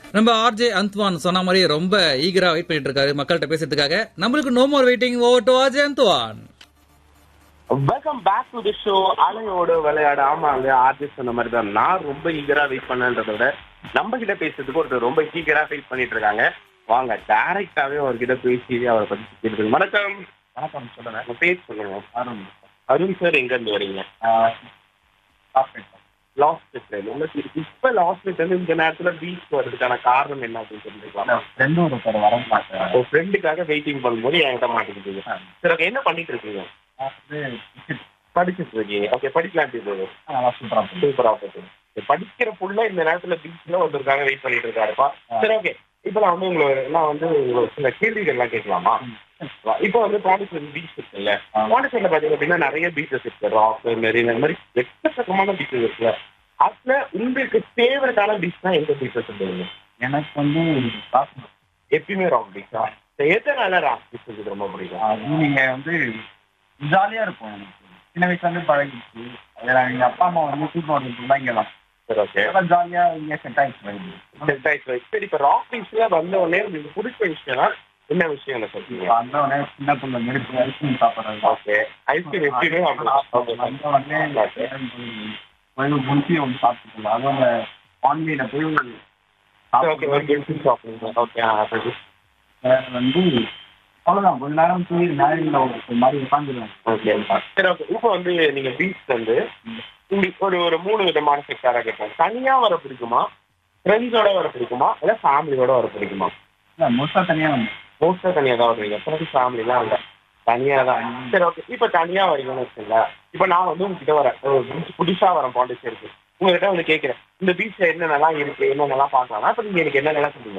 நம்ம ஆர்ஜே அந்த்வான் சொன்ன மாதிரி ரொம்ப ஈகரா வெயிட் பண்ணிட்டு இருக்காரு மக்கள்கிட்ட பேசுறதுக்காக நம்மளுக்கு no more waiting over to RJ Antwan welcome back to the show அலையோடு விளையாடு ஆமாங்க ஆர்டிஸ்ட் சொன்ன மாதிரி தான் நான் ரொம்ப ஈகரா வெயிட் பண்ணன்றத விட நம்ம கிட்ட பேசுறதுக்கு ஒருத்தர் ரொம்ப ஈகரா வெயிட் பண்ணிட்டு இருக்காங்க வாங்க டைரக்டாவே அவர்கிட்ட பேசி அவரை பத்தி கேட்டு வணக்கம் வணக்கம் சொல்லுங்க உங்க பேர் சொல்லுங்க அருண் அருண் சார் எங்க இருந்து வரீங்க சாப்பிட்டேன் லாஸ்ட் உங்களுக்கு இப்ப லாஸ்ட் வந்து இந்த நேரத்துல பீச் வரதுக்கான காரணம் என்ன அப்படின்னு தெரிஞ்சுக்கலாம் ஃப்ரெண்டு ஒருத்தர் வர பார்த்தேன் ஒரு ஃப்ரெண்டுக்காக வெயிட்டிங் பண்ணும்போது என்கிட்ட மாட்டேங்குது சரி ஓகே என்ன பண்ணிட்டு இருக்கீங்க நான் வந்து ticket படிச்சுட்டு இருக்கீங்க ஓகே படிக்கலாம் போகுது நல்லா சூப்பரா போகுது. சூப்பரா போகுது படிக்கிற புள்ள இந்த நேரத்துல பீச்ல ஒருத்தருக்காக வெயிட் பண்ணிட்டு இருக்காருப்பா சரி ஓகே இப்போ நான் வந்து உங்களை நான் வந்து ஒரு சில கேள்விகள்லாம் கேட்கலாமா இப்போ வந்து பாண்டிச்சேரி பீச் இருக்குல்ல ஆ. பாண்டிச்சேரியில பாத்தீங்க அப்படின்னா நிறைய பீச்சஸ் இருக்கு ராக் மெரின் அந்த மாதிரி எக்கச்சக்கமான பீச்சஸ் இருக்குல்ல அதுல உங்களுக்கு ஃபேவரட்டான பீச்னா எந்த பீச்சஸ் சொல்லுவீங்க எனக்கு வந்து காசு எப்பயுமே ராக் பீச்சா எதனால ராக் பீச் உங்களுக்கு ரொம்ப பிடிக்கும் அது நீங்க வந்து ஜாலியா இருக்கும் எனக்கு சின்ன வயசுல இருந்து பழகிடுச்சு அதுல எங்க அப்பா அம்மா வந்து கூட்டு வரதுக்குலாம் இங்க தான் சரி ஓகே ஜாலியா இங்க செட் ஆயிடுச்சு செட் ஆயிடுச்சு சரி இப்போ ராக் பீச்ல வந்த உடனே உங்களுக்கு பிடிச்ச விஷயம்னா என்ன விஷயம் என்ன சொல்றீங்க அந்த உடனே சின்ன பிள்ளை நெருப்பு ஐஸ்கிரீம் சாப்பிடுறது ஓகே ஐஸ்கிரீம் எப்பயுமே அந்த உடனே கோயில் முடிச்சு வந்து சாப்பிட்டு அதுவும் அந்த ஆன்லைன்ல போய் ஓகே ஒரு கெல்சி ஷாப்பிங் ஓகே அது வேற வந்து அவ்வளவுதான் கொஞ்ச நேரம் போய் நேரில் ஒரு மாதிரி உட்காந்துருவேன் ஓகே சரி ஓகே இப்போ வந்து நீங்க பீச் வந்து உங்களுக்கு ஒரு ஒரு மூணு விதமான செக்டாரா கேட்பேன் தனியா வர பிடிக்குமா ஃப்ரெண்ட்ஸோட வர பிடிக்குமா இல்ல ஃபேமிலியோட வர பிடிக்குமா இல்லை மோஸ்டா தனியா வந்து மோஸ்டா தனியா தான் வருவீங்க பிறகு ஃபேமிலிலாம் இல்லை தனியா தான் சரி ஓகே இப்போ தனியா வரீங்கன்னு வச்சுங்களேன் இப்போ நான் வந்து உங்ககிட்ட வரேன் ஒரு பீச் புதுசா வரேன் பாண்டிச்சேரிக்கு உங்ககிட்ட வந்து கேட்கிறேன் இந்த பீச்ல என்னென்னலாம் இருக்கு என்னென்னலாம் பார்க்கலாம் இப்போ நீங்க எனக்கு என்னென்னலாம் சொல்லுங்க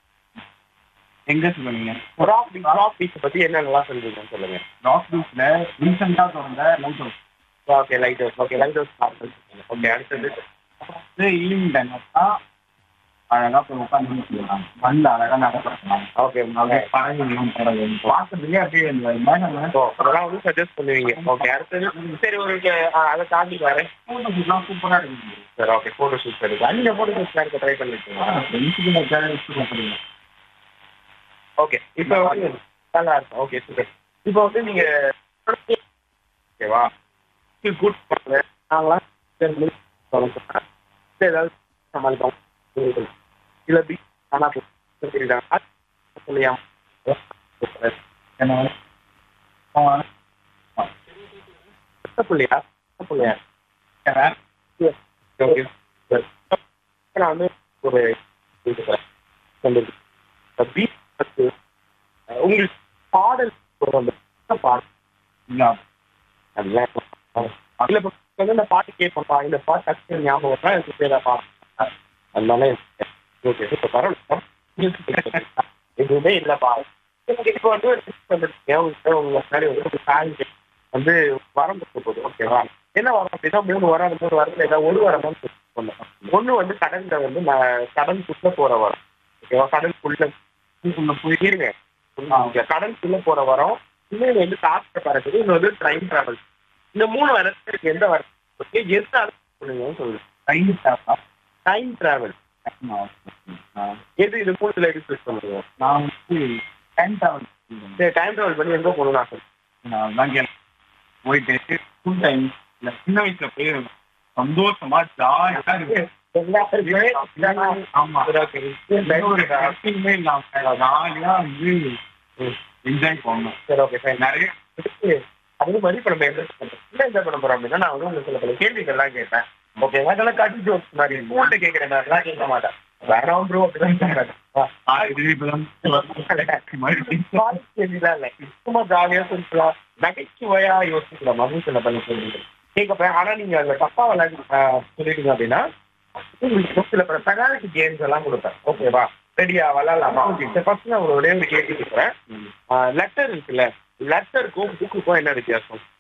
எங்க சொல்லுவீங்க ராக் பீச் ராக் பீச் பத்தி என்னென்னலாம் சொல்றீங்கன்னு சொல்லுங்க ராக் பீச்ல ரீசெண்டா திறந்த light house okay light house okay light house okay அடுத்தது வந்து ஈவினிங் டைம் தான் அழகா போய் உட்காந்து சொல்லலாம் மண்ணில் அழகா நடக்கலாம் ஓகே அப்படியே பழங்கள்லாம் போறது பார்க்கறதுக்கே அப்படியே இந்த மேடம் ஓ அதெல்லாம் வந்து சஜஸ்ட் பண்ணுவீங்க ஓகே அடுத்தது சரி ஒரு ஆ, அதை தாண்டி வரேன் ஃபோட்டோஸ்லாம் சூப்பரா இருக்குது சரி ஓகே ஃபோட்டோ ஷூட் இருக்கு அந்த ஃபோட்டோ ஷூட் இருக்க ட்ரை பண்ணிருக்கீங்க ஃப்ரெண்ட்ஸுக்கு ஓகே இப்போ வந்து நல்லா இருக்கும் ஓகே சூப்பர் இப்போ வந்து நீங்க ஓகேவா குட் பண்ணுங்க நாங்களாம் சேர்ந்து சொல்லுங்க. சரி, ஏதாவது சமாளிப்போம் இல்ல பி ஆனா சொல்லிடுறாங்க சொல்லியா என்ன புள்ளியா புள்ளியா ஓகே நான் வந்து ஒரு இது சொல்லிருக்கேன் பீச் வந்து உங்களுக்கு பாடல் ஒரு அந்த பாடல் இல்லை அதுல இல்ல இப்ப வந்து இந்த பாட்டு கேட்போம்ப்பா இந்த பாட்டு டக்கு ஞாபகம் வந்தா எனக்கு பேரா பாட்டு அதனால ஓகே இப்ப பரவாயில்ல எதுவுமே இல்லப்பா எனக்கு இப்போ வந்து ஒரு tip வந்துருக்கீங்க. உங்க உங்க முன்னாடி வந்து ஒரு ஃபேன் வந்து வரம் கொடுக்க போகுது ஓகேவா என்ன வரம் அப்படின்னா மூணு வாரம் அந்த மூணு வாரத்துல ஏதாவது ஒரு வாரம் தான் சொன்னேன் ஒண்ணு வந்து கடல்ல வந்து நான் கடலுக்குள்ள போற வரம் ஓகேவா கடலுக்குள்ள உள்ள போயிருங்க கடலுக்குள்ள போற வரம் இன்னொன்று வந்து காற்று பறக்குது இன்னொரு வந்து ட்ரெயின் டிராவல் இந்த மூணு வரத்துக்கு எந்த வரம் எந்த சொல்லுங்கன்னு சொல்லுங்க டைம் ஸ்டாஃபா டைம் டிராவல் எது இது மூணுல எது சூஸ் பண்ணுங்க நான் வந்து டைம் டிராவல் சரி டைம் டிராவல் பண்ணி எங்க போகணும்னு ஆசை நான் தான் கேட்டேன் போயிட்டு ஸ்கூல் டைம் இல்லை சின்ன வயசுல போய் சந்தோஷமா ஜாலியா இருக்கு ஆமா எந்த ஒரு கஷ்டமே இல்லாம ஜாலியா வந்து என்ஜாய் பண்ணணும் சரி ஓகே ஃபைன் நிறைய அது மாதிரி இப்போ நம்ம என்ஜாய் பண்ணுறோம் என்ன என்ஜாய் பண்ண போறோம் அப்படின்னா நான் வந்து உங்களுக்கு சில பல கேள்விகள்லாம் கேட்பேன் ஓகே அதெல்லாம் கட்டி ஜோக்ஸ் மாதிரி ஸ்கூல்ல கேட்குற மாதிரிலாம் கேட்க மாட்டேன் வேணாம் ப்ரோ அப்படிதான் கேட்கறேன் ஆ, இது இப்பதான் கேள்விதான் இல்லை சும்மா ஜாலியா சிம்பிளா நகைச்சுவையா யோசிக்கலாம் அப்படின்னு சில பல கேள்விகள் கேட்கப்பேன் ஆனா நீங்க அதுல தப்பா விளையாடி ஆஹ், சொல்லிட்டீங்க அப்படின்னா உங்களுக்கு சில பல பெனாலிட்டி கேம்ஸ் எல்லாம் கொடுப்பேன் ஓகேவா ரெடியா விளாடலாமா ஓகே ஃபர்ஸ்ட் நான் உங்களோட ஒரு கேள்வி கேட்குறேன் லெட்டர் இருக்குல்ல லெட்டருக்கும் புக்குக்கும் என்ன வித்தியாசம்